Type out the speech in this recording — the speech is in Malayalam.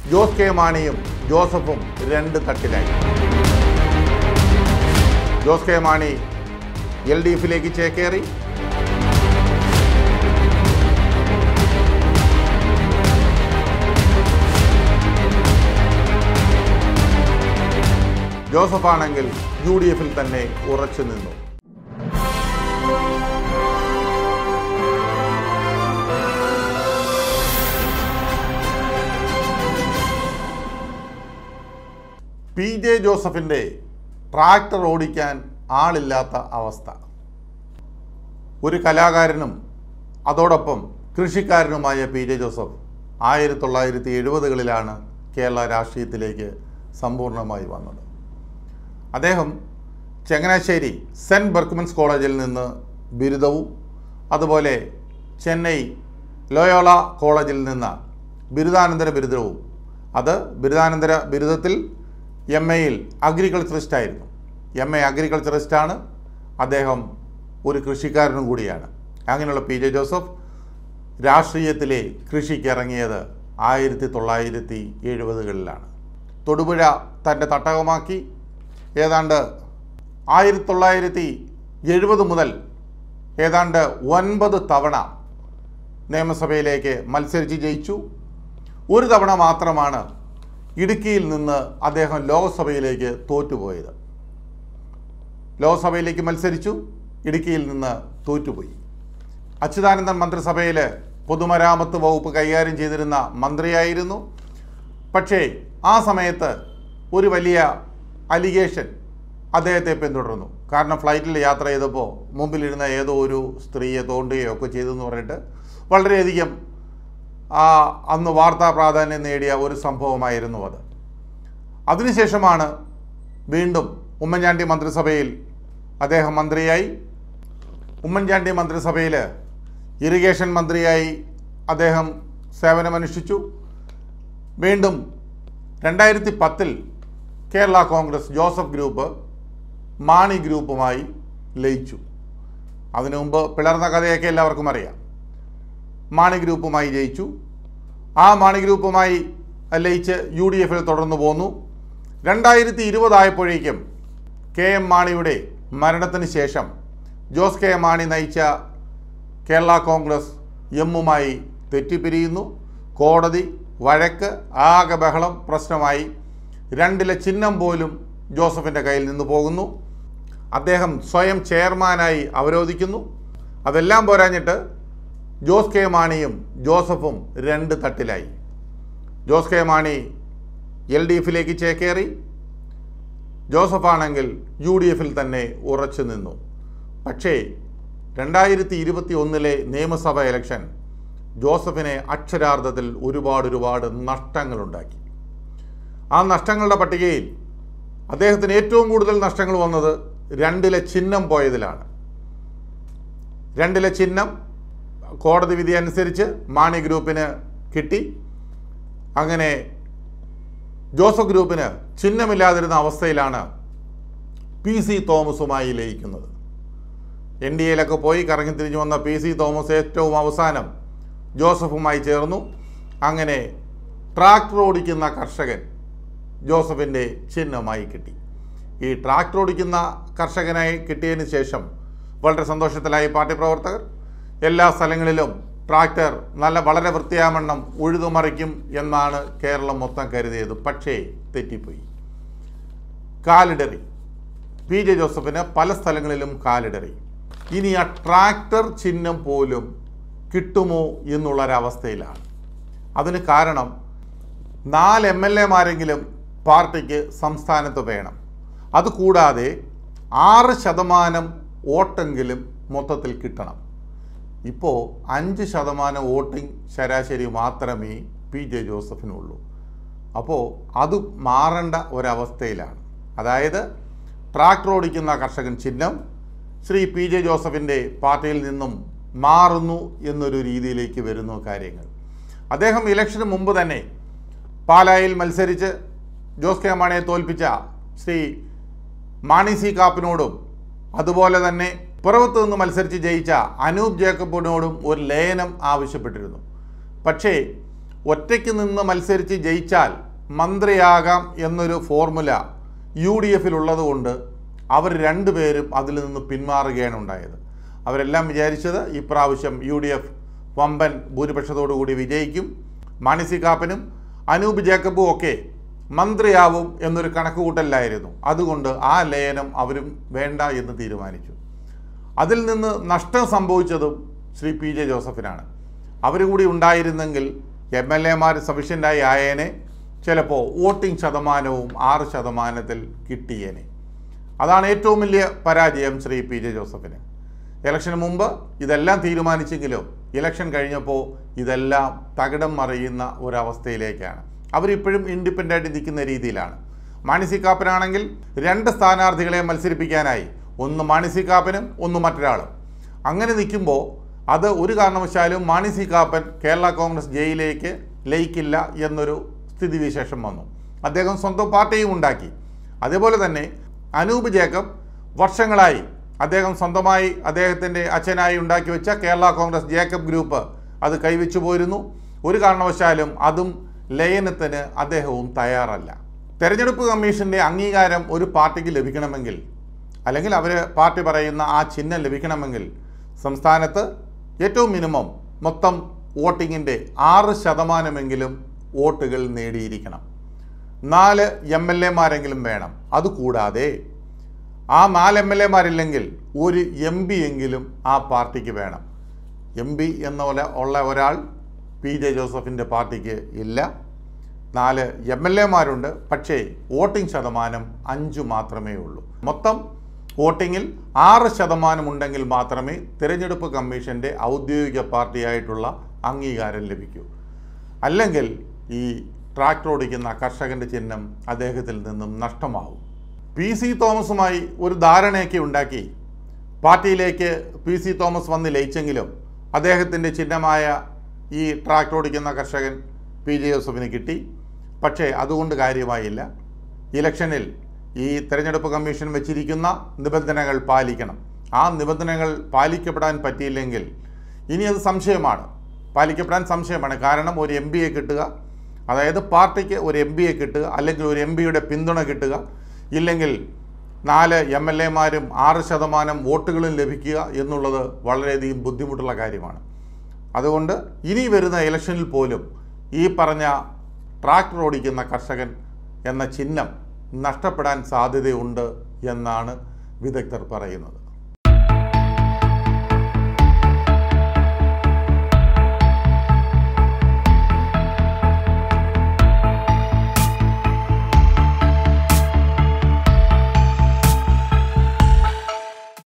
ജോസ് കെ മാണിയും ജോസഫും രണ്ട് തട്ടിലായി Jose K Mani L D എഫിലേക്ക് ചേക്കേറി ജോസഫാണെങ്കിൽ യു ഡി എഫിൽ തന്നെ ഉറച്ചു നിന്നു പി ജെ ജോസഫിൻ്റെ ട്രാക്ടർ ഓടിക്കാൻ ആളില്ലാത്ത അവസ്ഥ ഒരു കലാകാരനും അതോടൊപ്പം കൃഷിക്കാരനുമായ പി ജെ ജോസഫ് ആയിരത്തി തൊള്ളായിരത്തി എഴുപതുകളിലാണ് കേരള രാഷ്ട്രീയത്തിലേക്ക് സമ്പൂർണ്ണമായി വന്നത് അദ്ദേഹം ചങ്ങനാശ്ശേരി സെൻറ്റ് ബർക്ക്മൻസ് കോളേജിൽ നിന്ന് ബിരുദവും അതുപോലെ ചെന്നൈ ലോയോള കോളേജിൽ നിന്ന് ബിരുദാനന്തര ബിരുദവും അത് ബിരുദാനന്തര ബിരുദത്തിൽ എം എയിൽ അഗ്രികൾച്ചറിസ്റ്റ് ആയിരുന്നു എം എ അഗ്രികൾച്ചറിസ്റ്റാണ് അദ്ദേഹം ഒരു കൃഷിക്കാരനും കൂടിയാണ് അങ്ങനെയുള്ള പി ജെ ജോസഫ് രാഷ്ട്രീയത്തിലെ കൃഷിക്ക് ഇറങ്ങിയത് ആയിരത്തി തൊള്ളായിരത്തി എഴുപതുകളിലാണ് തൊടുപുഴ തൻ്റെ തട്ടകമാക്കി ഏതാണ്ട് ആയിരത്തി തൊള്ളായിരത്തി എഴുപത് മുതൽ ഏതാണ്ട് ഒൻപത് തവണ നിയമസഭയിലേക്ക് മത്സരിച്ച് ജയിച്ചു ഒരു തവണ മാത്രമാണ് ഇടുക്കിയിൽ നിന്ന് അദ്ദേഹം ലോക്സഭയിലേക്ക് തോറ്റുപോയത് ലോക്സഭയിലേക്ക് മത്സരിച്ചു ഇടുക്കിയിൽ നിന്ന് തോറ്റുപോയി അച്യുതാനന്ദൻ മന്ത്രിസഭയിൽ പൊതുമരാമത്ത് വകുപ്പ് കൈകാര്യം ചെയ്തിരുന്ന മന്ത്രിയായിരുന്നു പക്ഷേ ആ സമയത്ത് ഒരു വലിയ അലിഗേഷൻ അദ്ദേഹത്തെ പിന്തുടർന്നു കാരണം ഫ്ലൈറ്റിൽ യാത്ര ചെയ്തപ്പോൾ മുമ്പിലിരുന്ന ഏതോ ഒരു സ്ത്രീയെ തോണ്ടുകയോ ഒക്കെ ചെയ്തെന്ന് പറഞ്ഞിട്ട് വളരെയധികം ആ, അന്ന് വാർത്താ പ്രാധാന്യം നേടിയ ഒരു സംഭവമായിരുന്നു അത് അതിനുശേഷമാണ് വീണ്ടും ഉമ്മൻചാണ്ടി മന്ത്രിസഭയിൽ അദ്ദേഹം മന്ത്രിയായി ഉമ്മൻചാണ്ടി മന്ത്രിസഭയിൽ ഇറിഗേഷൻ മന്ത്രിയായി അദ്ദേഹം സേവനമനുഷ്ഠിച്ചു വീണ്ടും രണ്ടായിരത്തി പത്തിൽ കേരള കോൺഗ്രസ് ജോസഫ് ഗ്രൂപ്പ് മാണി ഗ്രൂപ്പുമായി ലയിച്ചു അതിനു മുമ്പ് പിളർന്ന കഥയൊക്കെ എല്ലാവർക്കും അറിയാം മാണി ഗ്രൂപ്പുമായി ജയിച്ചു ആ മാണി ഗ്രൂപ്പുമായി ലയിച്ച് യു ഡി എഫിൽ തുടർന്നു പോന്നു രണ്ടായിരത്തി ഇരുപതായപ്പോഴേക്കും കെ എം മാണിയുടെ മരണത്തിന് ശേഷം ജോസ് കെ മാണി നയിച്ച കേരള കോൺഗ്രസ് എമ്മുമായി തെറ്റിപ്പിരിയുന്നു കോടതി വഴക്ക് ആകെ ബഹളം പ്രശ്നമായി രണ്ടിലെ ചിഹ്നം പോലും ജോസഫിൻ്റെ കയ്യിൽ നിന്ന് പോകുന്നു അദ്ദേഹം സ്വയം ചെയർമാനായി അവരോധിക്കുന്നു അതെല്ലാം പോരാഞ്ഞിട്ട് ജോസ് കെ മാണിയും ജോസഫും രണ്ട് തട്ടിലായി Jose K Mani L D എഫിലേക്ക് ചേക്കേറി ജോസഫാണെങ്കിൽ യു ഡി എഫിൽ തന്നെ ഉറച്ചു നിന്നു പക്ഷേ രണ്ടായിരത്തി ഇരുപത്തി ഒന്നിലെ നിയമസഭ ഇലക്ഷൻ ജോസഫിനെ അക്ഷരാർത്ഥത്തിൽ ഒരുപാട് ഒരുപാട് നഷ്ടങ്ങളുണ്ടാക്കി ആ നഷ്ടങ്ങളുടെ പട്ടികയിൽ അദ്ദേഹത്തിന് ഏറ്റവും കൂടുതൽ നഷ്ടങ്ങൾ വന്നത് രണ്ടിലെ ചിഹ്നം പോയതിലാണ് രണ്ടിലെ ചിഹ്നം കോടതി വിധി അനുസരിച്ച് മാണി ഗ്രൂപ്പിന് കിട്ടി അങ്ങനെ ജോസഫ് ഗ്രൂപ്പിന് ചിഹ്നമില്ലാതിരുന്ന അവസ്ഥയിലാണ് പി സി തോമസുമായി ലയിക്കുന്നത് എൻ ഡി എയിലൊക്കെ പോയി കറങ്ങി തിരിഞ്ഞു വന്ന പി സി തോമസ് ഏറ്റവും അവസാനം ജോസഫുമായി ചേർന്നു അങ്ങനെ ട്രാക്ടർ ഓടിക്കുന്ന കർഷകൻ ജോസഫിൻ്റെ ചിഹ്നമായി കിട്ടി ഈ ട്രാക്ടർ ഓടിക്കുന്ന കർഷകനായി കിട്ടിയതിന് ശേഷം വളരെ സന്തോഷത്തിലായി പാർട്ടി പ്രവർത്തകർ എല്ലാ സ്ഥലങ്ങളിലും ട്രാക്ടർ നല്ല വളരെ വൃത്തിയാമണ്ണം ഉഴുതുമറിക്കും എന്നാണ് കേരളം മൊത്തം കരുതിയത് പക്ഷേ തെറ്റിപ്പോയി കാലിടറി പി ജെ ജോസഫിന് പല സ്ഥലങ്ങളിലും കാലിടറി ഇനി ആ ട്രാക്ടർ ചിഹ്നം പോലും കിട്ടുമോ എന്നുള്ളൊരവസ്ഥയിലാണ് അതിന് കാരണം നാല് എം എൽ എമാരെങ്കിലും പാർട്ടിക്ക് സംസ്ഥാനത്ത് വേണം അതുകൂടാതെ ആറ് ശതമാനം വോട്ടെങ്കിലും മൊത്തത്തിൽ കിട്ടണം ഇപ്പോൾ അഞ്ച് ശതമാനം വോട്ടിംഗ് ശരാശരി മാത്രമേ പി ജെ ജോസഫിനുള്ളൂ അപ്പോൾ അത് മാറേണ്ട ഒരവസ്ഥയിലാണ് അതായത് ട്രാക്ടർ ഓടിക്കുന്ന കർഷകൻ ചിഹ്നം ശ്രീ പി ജെ ജോസഫിൻ്റെ പാർട്ടിയിൽ നിന്നും മാറുന്നു എന്നൊരു രീതിയിലേക്ക് വരുന്നു കാര്യങ്ങൾ അദ്ദേഹം ഇലക്ഷന് മുമ്പ് തന്നെ പാലായിൽ മത്സരിച്ച് ജോസ് കെ മാണിയെ തോൽപ്പിച്ച ശ്രീ മാണി സി കാപ്പിനോടും അതുപോലെ തന്നെ പുറത്ത് നിന്ന് മത്സരിച്ച് ജയിച്ച അനൂപ് ജേക്കബിനോടും ഒരു ലയനം ആവശ്യപ്പെട്ടിരുന്നു പക്ഷേ ഒറ്റയ്ക്ക് നിന്ന് മത്സരിച്ച് ജയിച്ചാൽ മന്ത്രിയാകാം എന്നൊരു ഫോർമുല യു ഡി എഫിലുള്ളത് കൊണ്ട് അവർ രണ്ടുപേരും അതിൽ നിന്ന് പിന്മാറുകയാണ് ഉണ്ടായത് അവരെല്ലാം വിചാരിച്ചത് ഇപ്രാവശ്യം യു ഡി എഫ് വമ്പൻ ഭൂരിപക്ഷത്തോടു കൂടി വിജയിക്കും മാണി സി കാപ്പനും അനൂപ് ജേക്കബും ഒക്കെ മന്ത്രിയാവും എന്നൊരു കണക്കുകൂട്ടലായിരുന്നു അതുകൊണ്ട് ആ ലയനം അവരും വേണ്ട എന്ന് തീരുമാനിച്ചു അതിൽ നിന്ന് നഷ്ടം സംഭവിച്ചതും ശ്രീ പി ജെ ജോസഫിനാണ് അവർ കൂടി ഉണ്ടായിരുന്നെങ്കിൽ എം എൽ എമാർ സഫീഷ്യൻ്റായി ആയേനെ ചിലപ്പോൾ വോട്ടിംഗ് ശതമാനവും ആറ് ശതമാനത്തിൽ കിട്ടിയേനെ അതാണ് ഏറ്റവും വലിയ പരാജയം ശ്രീ പി ജെ ജോസഫിന് ഇലക്ഷന് മുമ്പ് ഇതെല്ലാം തീരുമാനിച്ചെങ്കിലും ഇലക്ഷൻ കഴിഞ്ഞപ്പോൾ ഇതെല്ലാം തകിടം മറിയുന്ന ഒരവസ്ഥയിലേക്കാണ് അവരിപ്പോഴും ഇൻഡിപെൻഡൻ്റ് ആയിട്ട് നിൽക്കുന്ന രീതിയിലാണ് മാണിസി കാപ്പനാണെങ്കിൽ രണ്ട് സ്ഥാനാർത്ഥികളെ മത്സരിപ്പിക്കാനായി ഒന്ന് മാണിസി കാപ്പനും ഒന്ന് മറ്റൊരാളും അങ്ങനെ നിൽക്കുമ്പോൾ അത് ഒരു കാരണവശാലും മാണി സി കാപ്പൻ കേരള കോൺഗ്രസ് ജയിലിലേക്ക് ലയിക്കില്ല എന്നൊരു സ്ഥിതിവിശേഷം വന്നു അദ്ദേഹം സ്വന്തം പാർട്ടിയും ഉണ്ടാക്കി അതേപോലെ തന്നെ അനൂപ് ജേക്കബ് വർഷങ്ങളായി അദ്ദേഹം സ്വന്തമായി അദ്ദേഹത്തിൻ്റെ അച്ഛനായി ഉണ്ടാക്കി വെച്ച കേരള കോൺഗ്രസ് ജേക്കബ് ഗ്രൂപ്പ് അത് കൈവച്ചു പോയിരുന്നു ഒരു കാരണവശാലും അതും ലയനത്തിന് അദ്ദേഹവും തയ്യാറല്ല തെരഞ്ഞെടുപ്പ് കമ്മീഷൻ്റെ അംഗീകാരം ഒരു പാർട്ടിക്ക് ലഭിക്കണമെങ്കിൽ അല്ലെങ്കിൽ അവർ പാർട്ടി പറയുന്ന ആ ചിഹ്നം ലഭിക്കണമെങ്കിൽ സംസ്ഥാനത്ത് ഏറ്റവും മിനിമം മൊത്തം വോട്ടിങ്ങിൻ്റെ ആറ് ശതമാനമെങ്കിലും വോട്ടുകൾ നേടിയിരിക്കണം നാല് എം എൽ എമാരെങ്കിലും വേണം അതുകൂടാതെ ആ നാല് എം എൽ എമാരില്ലെങ്കിൽ ഒരു എം പി എങ്കിലും ആ പാർട്ടിക്ക് വേണം എം പി എന്ന പോലെ ഉള്ള ഒരാൾ പി ജെ ജോസഫിൻ്റെ പാർട്ടിക്ക് ഇല്ല നാല് എം എൽ എമാരുണ്ട് പക്ഷേ വോട്ടിംഗ് ശതമാനം അഞ്ച് മാത്രമേ ഉള്ളൂ മൊത്തം വോട്ടിങ്ങിൽ ആറ് ശതമാനം ഉണ്ടെങ്കിൽ മാത്രമേ തിരഞ്ഞെടുപ്പ് കമ്മീഷൻ്റെ ഔദ്യോഗിക പാർട്ടിയായിട്ടുള്ള അംഗീകാരം ലഭിക്കൂ അല്ലെങ്കിൽ ഈ ട്രാക്ടർ ഓടിക്കുന്ന കർഷകൻ്റെ ചിഹ്നം അദ്ദേഹത്തിൽ നിന്നും നഷ്ടമാവും പി സി തോമസുമായി ഒരു ധാരണയൊക്കെ ഉണ്ടാക്കി പാർട്ടിയിലേക്ക് പി സി തോമസ് വന്ന് ലയിച്ചെങ്കിലും അദ്ദേഹത്തിൻ്റെ ചിഹ്നമായ ഈ ട്രാക്ടർ ഓടിക്കുന്ന കർഷകൻ പി ജെ ജോസഫിന് കിട്ടി പക്ഷേ അതുകൊണ്ട് കാര്യമായില്ല ഇലക്ഷനിൽ ഈ തെരഞ്ഞെടുപ്പ് കമ്മീഷൻ വെച്ചിരിക്കുന്ന നിബന്ധനകൾ പാലിക്കണം ആ നിബന്ധനകൾ പാലിക്കപ്പെടാൻ പറ്റിയില്ലെങ്കിൽ ഇനി അത് സംശയമാണ് പാലിക്കപ്പെടാൻ സംശയമാണ് കാരണം ഒരു എം പിയെ കിട്ടുക അതായത് പാർട്ടിക്ക് ഒരു എം പിയെ കിട്ടുക അല്ലെങ്കിൽ ഒരു എം പിയുടെ പിന്തുണ കിട്ടുക ഇല്ലെങ്കിൽ നാല് എം എൽ എമാരും ആറ് ശതമാനം വോട്ടുകളും ലഭിക്കുക എന്നുള്ളത് വളരെയധികം ബുദ്ധിമുട്ടുള്ള കാര്യമാണ് അതുകൊണ്ട് ഇനി വരുന്ന ഇലക്ഷനിൽ പോലും ഈ പറഞ്ഞ ട്രാക്ടർ ഓടിക്കുന്ന കർഷകൻ എന്ന ചിഹ്നം നഷ്ടപ്പെടാൻ സാധ്യതയുണ്ട് എന്നാണ് വിദഗ്ധർ പറയുന്നത്